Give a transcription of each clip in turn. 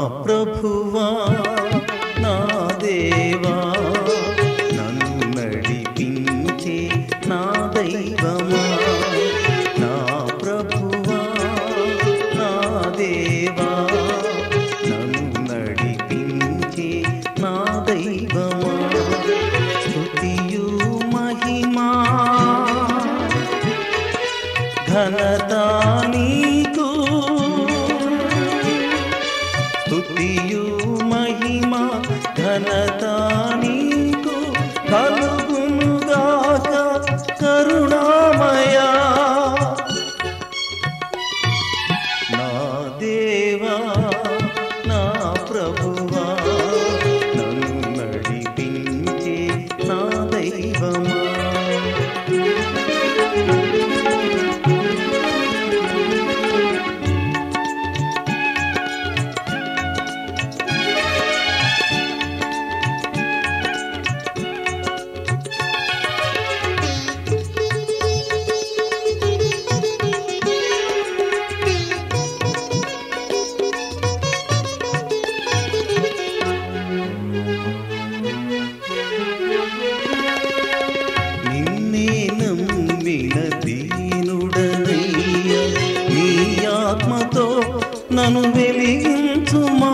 ప్రభువా నా దేవా నన్ను నడిపించే నా దైవమా నా ప్రభువా నా దేవా నన్ను నడిపించే నా దైవమా స్తుతియు మహిమా ఘనత నీకు స్తుతియు మహిమ ఘనత నీకు కలుగునుగాక కరుణామయా నా దేవా నా ప్రభువా నన్ను నడిపించే నా దైవమా నిన్నే నమ్మిన దీనుడనయ్య నీ ఆత్మతో నన్ను వెలిగించుమా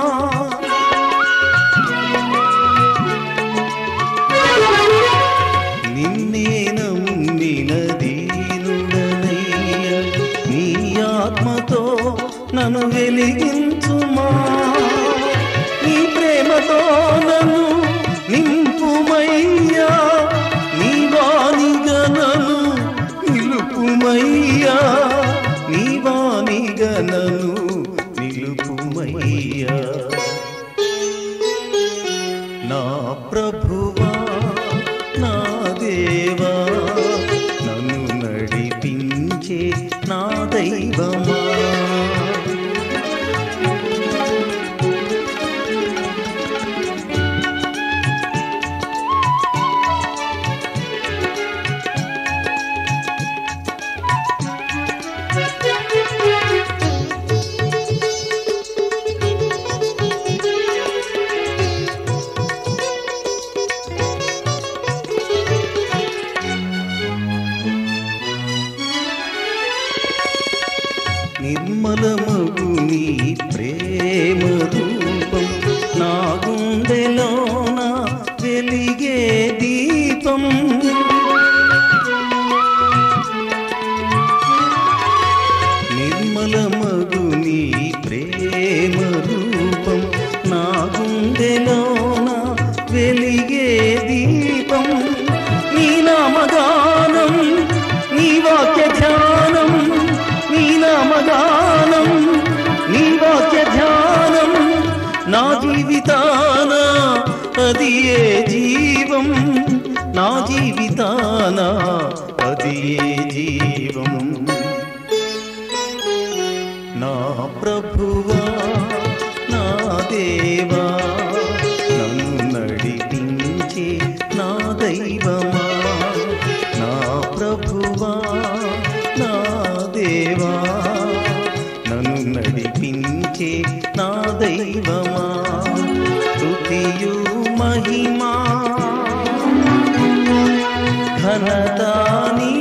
నిన్నే నమ్మిన దీనుడనయ్య నీ ఆత్మతో నన్ను వెలిగించుమా నీ ప్రేమతో నన్ను నింపుమయ్యా నీ వాణిగా నన్ను నిలుపుమయ్యా నీ వాణిగా నన్ను నిలుపుమయ్యా నా ప్రభువా నా దేవా నన్ను నడిపించే నా దైవమా నిర్మలమగు నీ ప్రేమ రూపం నా గుండెలోన వెలిగే దీపం నిర్మలమగు నీ ప్రేమ రూపం నా గుండెలోన వెలిగే దీపం నీ నామగానం నీ వాక్య ధ్యానం నీ నామగానం నీ వాక్య ధ్యానం నా జీవితాన అది ఏ జీవం నా జీవితాన అది ఏ జీవం నా ప్రభువా నా దేవా నన్ను నడిపించే నా దైవమా నా ప్రభువా నా దేవా నన్ను నడిపించే నా దైవమా స్తుతియు మహిమా ఘనత నీ